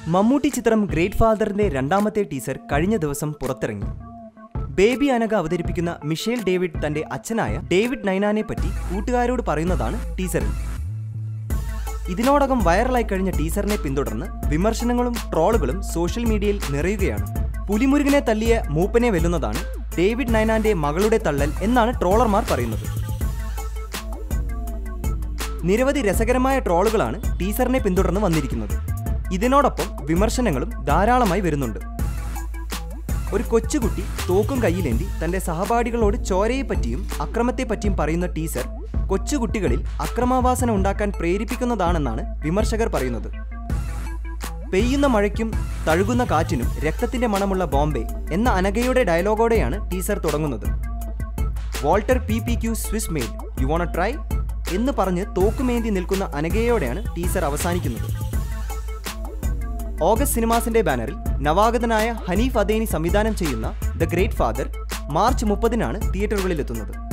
മമ്മൂട്ടി ചിത്രം ഗ്രേറ്റ് ഫാദറിന്റെ രണ്ടാമത്തെ ടീസർ കഴിഞ്ഞ ദിവസം പുറത്തിറങ്ങി ബേബി അനഘ അവതരിപ്പിക്കുന്ന മിഷേൽ ഡേവിഡ് തന്റെ അച്ഛനായ ഡേവിഡ് നൈനാനെ പറ്റി കൂട്ടുകാരോട് പറയുന്നതാണ് ടീസറിൽ ഇതിനോടകം വൈറലായി കഴിഞ്ഞ ടീസറിനെ പിന്തുടർന്ന് വിമർശനങ്ങളും ട്രോളുകളും സോഷ്യൽ മീഡിയയിൽ നിറയുകയാണ് പുലിമുരുകനെ തല്ലിയ മൂപ്പനെ വെല്ലുന്നതാണ് ഡേവിഡ് നൈനാന്റെ മകളുടെ തള്ളൽ എന്നാണ് ട്രോളർമാർ പറയുന്നത് നിരവധി രസകരമായ ട്രോളുകളാണ് ടീസറിനെ പിന്തുടർന്ന് വന്നിരിക്കുന്നത് ഇതിനോടൊപ്പം വിമർശനങ്ങളും ധാരാളമായി വരുന്നുണ്ട് ഒരു കൊച്ചുകുട്ടി തോക്കും കയ്യിലേന്തി തന്റെ സഹപാഠികളോട് ചോരയെപ്പറ്റിയും അക്രമത്തെപ്പറ്റിയും പറയുന്ന ടീസർ കൊച്ചുകുട്ടികളിൽ അക്രമാവാസന ഉണ്ടാക്കാൻ പ്രേരിപ്പിക്കുന്നതാണെന്നാണ് വിമർശകർ പറയുന്നത് പെയ്യുന്ന മഴയ്ക്കും തഴുകുന്ന കാറ്റിനും രക്തത്തിന്റെ മണമുള്ള ബോംബെ എന്ന അനഘയുടെ ഡയലോഗോടെയാണ് ടീസർ തുടങ്ങുന്നത് Walther P P Q Swiss made you wanna try എന്ന് പറഞ്ഞ് തോക്കുമേന്തി നിൽക്കുന്ന അനഘയോടെയാണ് ടീസർ അവസാനിക്കുന്നത് ഓഗസ്റ്റ് സിനിമാസിന്റെ ബാനറിൽ നവാഗതനായ ഹനീഫ് അദേനി സംവിധാനം ചെയ്യുന്ന ദ ഗ്രേറ്റ് ഫാദർ മാർച്ച് മുപ്പതിനാണ് തിയേറ്ററുകളിലെത്തുന്നത്